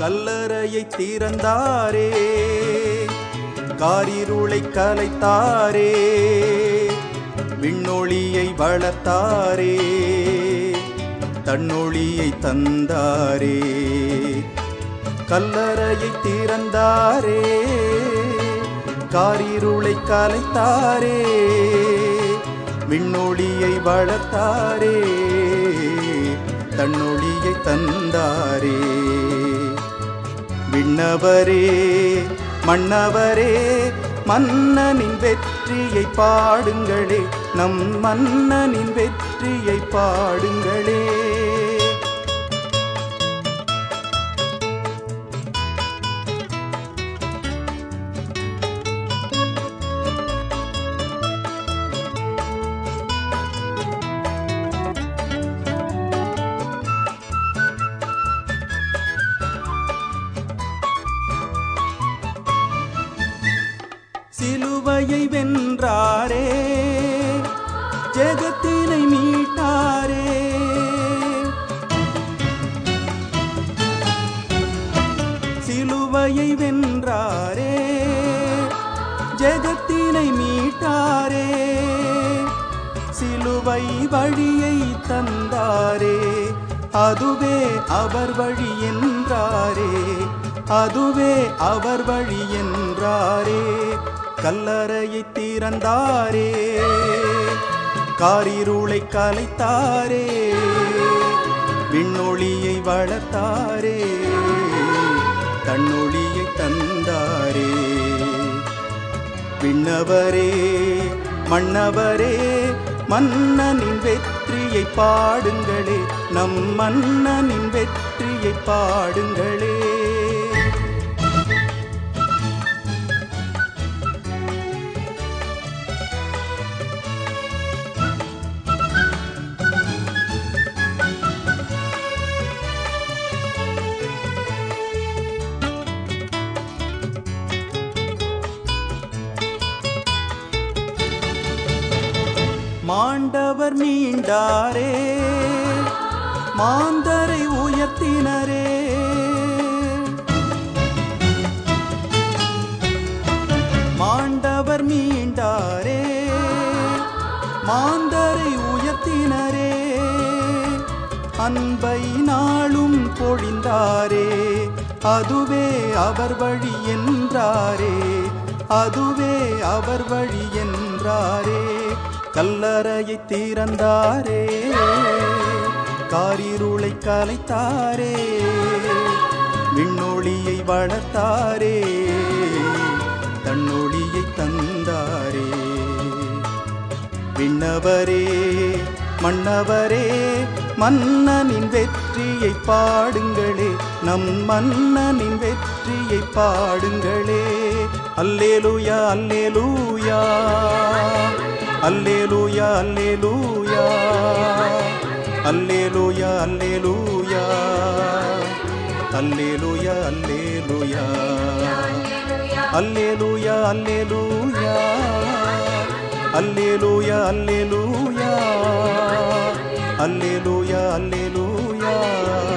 கல்லறையை திறந்தாரே காரிருளை கலைத்தாரே விண்ணொளியை வளர்த்தாரே தன்னொளியை தந்தாரே கல்லறையை திறந்தாரே காரிருளை கலைத்தாரே விண்ணொளியை வளர்த்தாரே தன்னொளியை தந்தாரே விண்ணவரே மன்னவரே மன்னனின் வெற்றியை பாடுங்களே நம் மன்னனின் வெற்றியை பாடுங்களே சிலுவையை வென்றாரே ஜெகத்தினை மீட்டாரே சிலுவையை வென்றாரே ஜெகத்தினை மீட்டாரே சிலுவை வழியை தந்தாரே அதுவே அவர் வழி என்றாரே அதுவே அவர் வழி என்றாரே கல்லறையை திறந்தாரே காரிருளை கலைத்தாரே விண்ணொளியை வளர்த்தாரே தன்னொளியை தந்தாரே விண்ணவரே மன்னவரே மன்னனின் வெற்றியை பாடுங்களே நம் மன்னனின் வெற்றியை பாடுங்களே மாண்டவர் மீண்டாரே மாந்தரை உயர்த்தினரே மாண்டவர் மீண்டாரே மாந்தரை உயர்த்தினரே அன்பை நாளும் பொழிந்தாரே அதுவே அவர் வழி என்றாரே அதுவே அவர் வழி என்றாரே கல்லறையை திறந்தாரே காரிருளை கலைத்தாரே விண்ணொளியை வளர்த்தாரே தன்னொளியை தந்தாரே விண்ணவரே மன்னவரே மன்னனின் வெற்றியை பாடுங்களே நம் மன்னனின் வெற்றியை பாடுங்களே அல்லேலூயா அல்லேலூயா அல்லேலூயா அல்லேலூயா அல்லேலூயா அல்லேலூயா அல்லேலூயா அல்லேலூயா அல்லேலூயா அல்லேலூயா அல்லேலூயா அல்லேலூயா அல்லேலூயா அல்லேலூயா